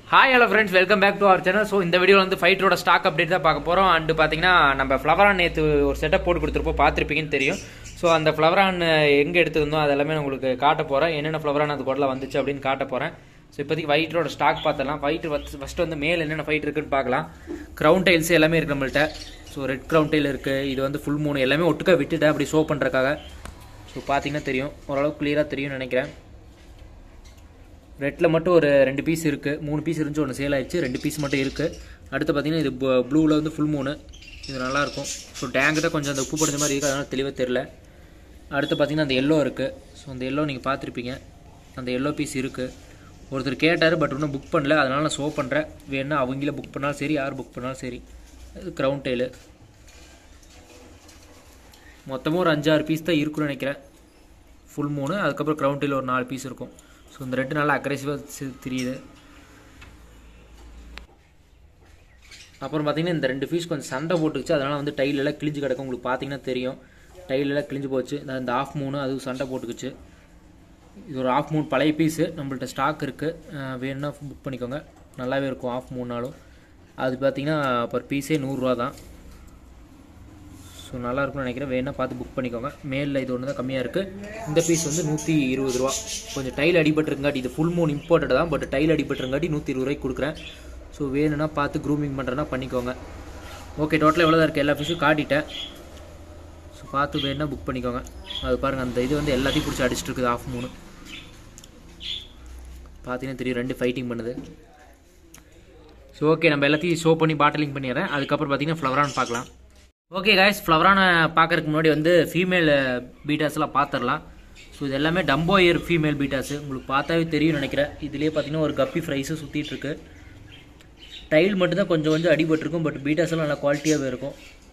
hi hello friends welcome back to our channel so இந்த video வந்து ஃபைட்டரோட stock update தான் பார்க்க போகிறோம் அண்டு பார்த்தீங்கன்னா நம்ம ஃப்ளவரான் நேற்று ஒரு செட்டப் போட்டு கொடுத்துருப்போம் பார்த்துருப்பீங்கன்னு தெரியும் ஸோ அந்த ஃப்ளவரான் எங்கே எடுத்துருந்தோம் அது எல்லாமே நான் உங்களுக்கு காட்ட போகிறேன் என்னென்ன ஃப்ளவரான் அது கூட வந்துச்சு அப்படின்னு காட்ட போகிறேன் ஸோ இப்போதைக்கு ஃபைட்டரோட ஸ்டாக் பார்த்துடலாம் ஃபைட்டு ஃபஸ்ட்டு வந்து மேல் என்னென்ன ஃபைட் இருக்குன்னு பார்க்கலாம் க்ரௌன் டைல்ஸ் எல்லாமே இருக்குது நம்மள்ட்ட ஸோ ரெட் க்ரௌன் டைல் இருக்குது இது வந்து ஃபுல் மூணு எல்லாமே ஒட்டுக்கா விட்டுட்டேன் அப்படி ஷோ பண்ணுறக்காக ஸோ பார்த்தீங்கன்னா தெரியும் ஓரளவுக்கு கிளியராக தெரியும்னு நினைக்கிறேன் ரெட்டில் மட்டும் ஒரு ரெண்டு பீஸ் இருக்குது மூணு பீஸ் இருந்துச்சு ஒன்று சேல் ஆயிடுச்சு ரெண்டு பீஸ் மட்டும் இருக்குது அடுத்து பார்த்தீங்கன்னா இது ப்ளூவில் வந்து ஃபுல் மூணு இது நல்லாயிருக்கும் ஸோ டேங்கு தான் கொஞ்சம் அந்த உப்பு படிச்ச மாதிரி இருக்குது அதனால் தெளிவாக தெரில அடுத்து பார்த்தீங்கன்னா அந்த எல்லோ இருக்குது ஸோ அந்த எல்லோ நீங்கள் பார்த்துருப்பீங்க அந்த எல்லோ பீஸ் இருக்குது ஒருத்தர் கேட்டார் பட் இன்னும் புக் பண்ணல அதனால் நான் ஷோ பண்ணுறேன் வேணா அவங்கள புக் பண்ணாலும் சரி யார் புக் பண்ணாலும் சரி இது க்ரௌன் டெய்லு மொத்தமாக ஒரு அஞ்சாறு பீஸ் தான் இருக்குன்னு நினைக்கிறேன் ஃபுல் மூணு அதுக்கப்புறம் க்ரௌன் டெயில் ஒரு நாலு பீஸ் இருக்கும் ஸோ இந்த ரெட்டு நல்லா அக்ரெசிவாக தெரியுது அப்புறம் பார்த்தீங்கன்னா இந்த ரெண்டு பீஸ் கொஞ்சம் சண்டை போட்டுச்சு அதனால் வந்து டைலெல்லாம் கிழிஞ்சு கிடக்கும் உங்களுக்கு பார்த்தீங்கன்னா தெரியும் டைலெல்லாம் கிழிஞ்சு போச்சு இந்த- இந்த ஆஃப் மூணு அது சண்டை போட்டுக்குச்சு இது ஒரு ஆஃப் மூணு பழைய பீஸு நம்மள்ட்ட ஸ்டாக் இருக்குது வேணும்னா புக் பண்ணிக்கோங்க நல்லாவே இருக்கும் ஆஃப் மூணு நாளும் அது பார்த்தீங்கன்னா பர் பீஸே நூறுரூவா தான் ஸோ நல்லா இருக்கும்னு நினைக்கிறேன் வேணா பார்த்து புக் பண்ணிக்கோங்க மேலில் இது ஒன்று தான் கம்மியாக இருக்குது இந்த பீஸ் வந்து நூற்றி இருபது ரூபா கொஞ்சம் டைல் அடிபட்டுருங்காட்டி இது ஃபுல் மூணு இம்போர்ட்டட் தான் பட் டைல் அடிபட்டுருங்காட்டி நூற்றி இருபது ரூபாய்க்கு கொடுக்குறேன் ஸோ வேணும்னா பார்த்து க்ரூமிங் பண்ணுறேன்னா பண்ணிக்கோங்க ஓகே டோட்டலாக எவ்வளோ தான் இருக்குது எல்லா பீஸும் காட்டிட்டேன் ஸோ பார்த்து வேணும்னா புக் பண்ணிக்கோங்க அது பாருங்கள் அந்த இது வந்து எல்லாத்தையும் பிடிச்சி அடிச்சிட்டு இருக்குது ஆஃப் மூணு பார்த்தீங்கன்னா தெரியும் ரெண்டு ஃபைட்டிங் பண்ணுது ஸோ ஓகே நம்ம எல்லாத்தையும் ஷோ பண்ணி பாட்டிலிங் பண்ணிடுறேன் அதுக்கப்புறம் பார்த்தீங்கன்னா ஃப்ளவரான் பார்க்கலாம் ஓகே காய்ஸ் ஃப்ளவரான பார்க்கறதுக்கு முன்னாடி வந்து ஃபீமேல் பீட்டாஸ்லாம் பார்த்துடலாம் ஸோ இது எல்லாமே டம்போ இயர் ஃபீமேல் பீட்டாஸு உங்களுக்கு பார்த்தாவே தெரியும் நினைக்கிறேன் இதுலேயே பார்த்தீங்கன்னா ஒரு கப்பி ஃப்ரைஸு சுற்றிட்டு இருக்கு டைல் மட்டும்தான் கொஞ்சம் கொஞ்சம் அடிபட்டிருக்கும் பட் பீட்டாஸ் எல்லாம் நல்லா குவாலிட்டியாகவே இருக்கும்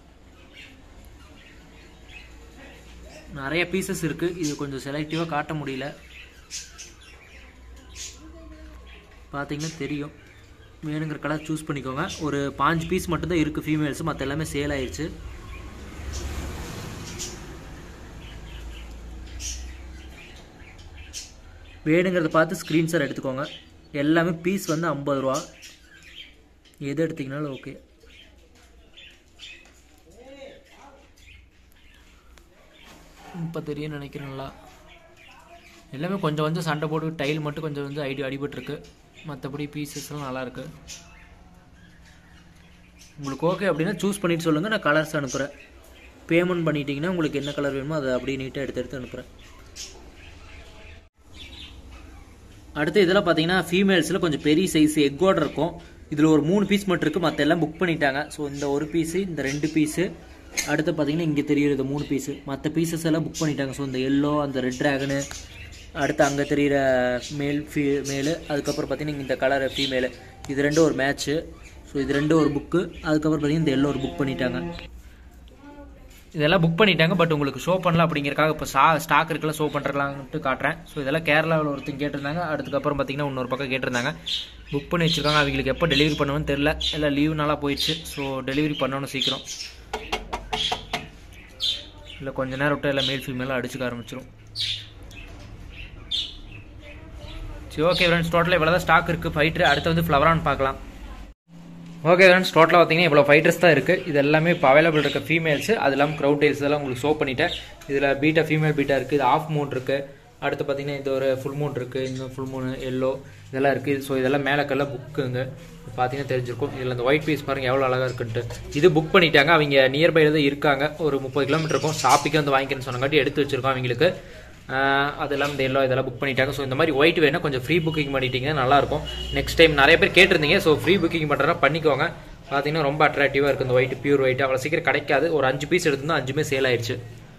நிறைய பீசஸ் இருக்குது இது கொஞ்சம் செலக்டிவாக காட்ட முடியல பார்த்தீங்கன்னா தெரியும் வேணுங்கிற கலர் சூஸ் பண்ணிக்கோங்க ஒரு பாஞ்சு பீஸ் மட்டும்தான் இருக்குது ஃபீமேல்ஸ் மற்ற எல்லாமே சேல் ஆயிடுச்சு வேணுங்கிறத பார்த்து ஸ்க்ரீன்ஷாட் எடுத்துக்கோங்க எல்லாமே பீஸ் வந்து ஐம்பது ரூபா எது எடுத்தீங்கனாலும் ஓகே இப்போ தெரியும் நினைக்கிறேன் நல்லா எல்லாமே கொஞ்சம் கொஞ்சம் சண்டை போட்டு டைல் மட்டும் கொஞ்சம் கொஞ்சம் ஐடி அடிபட்டிருக்கு மற்றபடி பீசஸ்லாம் நல்லா இருக்கு உங்களுக்கு ஓகே அப்படின்னா சூஸ் பண்ணிட்டு சொல்லுங்கள் நான் கலர்ஸ் அனுப்புகிறேன் பேமெண்ட் பண்ணிட்டீங்கன்னா உங்களுக்கு என்ன கலர் வேணுமோ அதை அப்படியே நீட்டாக எடுத்து எடுத்து அனுப்புகிறேன் அடுத்து இதெல்லாம் பார்த்தீங்கன்னா ஃபீமேல்ஸில் கொஞ்சம் பெரிய சைஸ் எக்கோட இருக்கும் இதில் ஒரு மூணு பீஸ் மட்டும் இருக்குது மற்ற எல்லாம் புக் பண்ணிட்டாங்க ஸோ இந்த ஒரு பீஸு இந்த ரெண்டு பீஸு அடுத்து பார்த்தீங்கன்னா இங்கே தெரியுற இந்த மூணு பீஸு மற்ற பீசஸ் எல்லாம் புக் பண்ணிட்டாங்க ஸோ இந்த எல்லோ அந்த ரெட் ட்ராகனு அடுத்து அங்கே தெரிகிற மேல் ஃபீ மேலு அதுக்கப்புறம் பார்த்தீங்கன்னா இந்த கலர் ஃபீமேலு இது ரெண்டும் ஒரு மேட்ச்சு ஸோ இது ரெண்டும் ஒரு புக்கு அதுக்கப்புறம் பார்த்தீங்கன்னா இந்த எல்லோ ஒரு புக் பண்ணிட்டாங்க இதெல்லாம் புக் பண்ணிட்டாங்க பட் உங்களுக்கு ஷோ பண்ணல அப்படிங்கிறக்காக இப்போ ஸ்டா ஸ்டாக் இருக்குல்ல ஷோ பண்ணுறலான்ட்டு காட்டுறேன் ஸோ இதெல்லாம் கேரளாவில் ஒருத்தங்க கேட்டிருந்தாங்க அதுக்கப்புறம் பார்த்தீங்கன்னா இன்னொரு பக்கம் கேட்டிருந்தாங்க புக் பண்ணி வச்சுருக்காங்க அவங்களுக்கு எப்போ டெலிவரி பண்ணுவோன்னு தெரில எல்லாம் லீவ் நாளாக போயிடுச்சு ஸோ டெலிவரி பண்ணணும் சீக்கிரம் இல்லை கொஞ்ச நேரம் விட்டு எல்லாம் மேல் ஃபீமேலாக அடிச்சுக்க ஆரம்பிச்சிடும் சரி ஓகே ஃப்ரெண்ட்ஸ் டோட்டலாக இவ்வளோ தான் ஸ்டாக் இருக்குது ஃபைட்ரு அடுத்து வந்து ஃப்ளவரான் பார்க்கலாம் ஓகே ஃப்ரெண்ட்ஸ் டோட்டலாக பார்த்தீங்கன்னா இவ்வளோ ஃபைட்டர்ஸ் தான் இருக்குது இது எல்லாமே இப்போ அவைலபிள் இருக்க ஃபீமேல்ஸ் அது இல்லாமல் க்ரௌட் டேல்ஸ் எல்லாம் உங்களுக்கு ஷோ பண்ணிட்டேன் இதில் பீட்டா ஃபீமேல் பீட்டா இருக்குது இது ஆஃப் மூன் இருக்குது அடுத்து பார்த்தீங்கன்னா இது ஒரு ஃபுல் மூன் இருக்குது இன்னும் ஃபுல் மூன் எல்லோ இதெல்லாம் இருக்குது ஸோ இதெல்லாம் மேலக்கெல்லாம் புக்குங்க பார்த்தீங்கன்னா தெரிஞ்சிருக்கும் இதில் அந்த ஒயிட் பீஸ் பாருங்கள் எவ்வளோ அழகாக இருக்குன்ட்டு இது புக் பண்ணிட்டாங்க அவங்க நியர்பையில் தான் இருக்காங்க ஒரு முப்பது கிலோமீட்டர் இருக்கும் ஷாப்பிக்கு வந்து வாங்கிக்கிறேன்னு சொன்னங்காட்டி எடுத்து வச்சிருக்கோம் அவங்களுக்கு ஆஹ் அதெல்லாம் இந்த எல்லோ இதெல்லாம் புக் பண்ணிட்டாங்க ஸோ இந்த மாதிரி ஒயிட் வேணால் கொஞ்சம் ஃப்ரீ புக்கிங் பண்ணிட்டீங்கன்னா நல்லாயிருக்கும் நெக்ஸ்ட் டைம் நிறைய பேர் கேட்டிருந்தீங்க ஸோ ஃப்ரீ புக்கிங் பண்ணுறதா பண்ணிக்கோங்க பார்த்தீங்கன்னா ரொம்ப அட்ராக்டிவாக இருக்குது இந்த ஒயிட் பியூர் ஒயிட் அவ்வளோ சீக்கிரம் கிடைக்காது ஒரு அஞ்சு பீஸ் எடுத்திருந்தா அஞ்சுமே சேல் ஆயிடுச்சு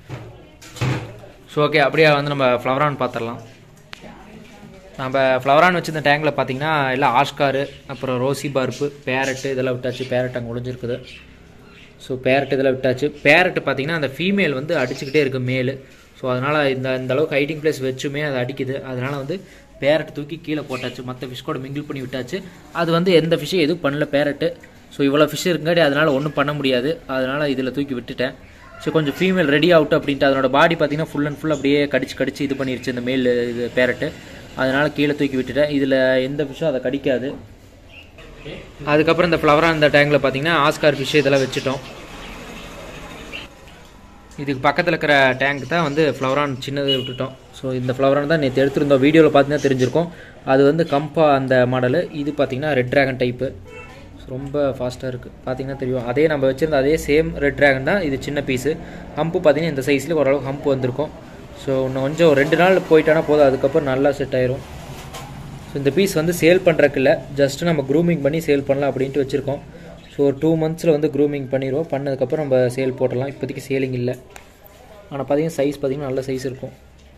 ஸோ ஓகே அப்படியே வந்து நம்ம ஃப்ளவரான் பார்த்துடலாம் நம்ம ஃப்ளவரான் வச்சிருந்த டேங்கில் பார்த்தீங்கன்னா எல்லாம் ஆஸ்காரு அப்புறம் ரோசி பார்ப்பு பேரட்டு இதெல்லாம் விட்டாச்சு பேரட் அங்கே ஒளிஞ்சிருக்குது ஸோ பேரட் இதெல்லாம் விட்டாச்சு பேரட் பார்த்தீங்கன்னா அந்த ஃபீமேல் வந்து அடிச்சுக்கிட்டே இருக்கு மேலு ஸோ அதனால் இந்த இந்த அளவுக்கு ஹைட்டிங் பிளேஸ் வச்சுமே அது அடிக்குது அதனால் வந்து பேரட் தூக்கி கீழே போட்டாச்சு மற்ற ஃபிஷ் கூட மிங்கிள் பண்ணி விட்டாச்சு அது வந்து எந்த ஃபிஷ்ஷும் எதுவும் பண்ணல பேரட்டு ஸோ இவ்வளோ ஃபிஷ் இருக்குங்காட்டி அதனால் ஒன்றும் பண்ண முடியாது அதனால் இதில் தூக்கி விட்டுட்டேன் ஸோ கொஞ்சம் ஃபீமேல் ரெடி அவுட் அப்படின்ட்டு அதனோட பாடி பார்த்தீங்கன்னா ஃபுல் அண்ட் ஃபுல் அப்படியே கடிச்சு கடிச்சு இது பண்ணிருச்சு இந்த மேல் இது பேரட்டு அதனால் கீழே தூக்கி விட்டுட்டேன் இதில் எந்த ஃபிஷ்ஷும் அதை கடிக்காது அதுக்கப்புறம் இந்த ஃப்ளவரான் இந்த டேங்கில் பார்த்தீங்கன்னா ஆஸ்கார் ஃபிஷ் இதெல்லாம் வச்சுட்டோம் இதுக்கு பக்கத்தில் இருக்கிற டேங்க் தான் வந்து ஃப்ளவரான் சின்னது விட்டுட்டோம் ஸோ இந்த ஃப்ளவரான் தான் நேற்று எடுத்திருந்தோம் வீடியோவில் பார்த்தீங்கன்னா தெரிஞ்சிருக்கும் அது வந்து கம்பா அந்த மாடலு இது பார்த்தீங்கன்னா ரெட் ட்ராகன் டைப்பு ரொம்ப ஃபாஸ்ட்டாக இருக்குது பார்த்தீங்கன்னா தெரியும் அதே நம்ம வச்சிருந்த அதே சேம் ரெட் ட்ராகன் தான் இது சின்ன பீஸு ஹம்பு பார்த்தீங்கன்னா இந்த சைஸில் ஓரளவுக்கு ஹம்ப் வந்திருக்கும் ஸோ இன்னும் கொஞ்சம் ரெண்டு நாள் போயிட்டானா போதும் அதுக்கப்புறம் நல்லா செட் ஆயிரும் ஸோ இந்த பீஸ் வந்து சேல் பண்ணுறக்கு இல்லை ஜஸ்ட் நம்ம க்ரூமிங் பண்ணி சேல் பண்ணலாம் அப்படின்ட்டு வச்சுருக்கோம் ஸோ ஒரு டூ மந்த்ஸில் வந்து க்ரூமிங் பண்ணிடுவோம் பண்ணதுக்கப்புறம் நம்ம சேல் போடலாம் இப்போதைக்கு சேலிங் இல்லை ஆனால் பார்த்தீங்கன்னா சைஸ் பார்த்தீங்கன்னா நல்ல சைஸ் இருக்கும்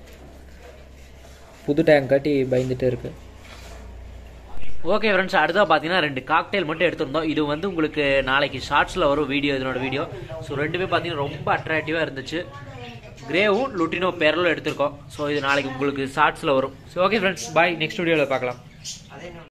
புது டேங்க் காட்டி பயந்துட்டே இருக்குது ஓகே ஃப்ரெண்ட்ஸ் அடுத்தா பார்த்தீங்கன்னா ரெண்டு காக்டெயில் மட்டும் எடுத்திருந்தோம் இது வந்து உங்களுக்கு நாளைக்கு ஷார்ட்ஸில் வரும் வீடியோ இதனோட வீடியோ ஸோ ரெண்டுமே பார்த்தீங்கன்னா ரொம்ப அட்ராக்டிவாக இருந்துச்சு கிரேவும் லுட்டினோ பேரலும் எடுத்திருக்கோம் ஸோ இது நாளைக்கு உங்களுக்கு ஷார்ட்ஸில் வரும் so okay friends bye next வீடியோவில் பார்க்கலாம்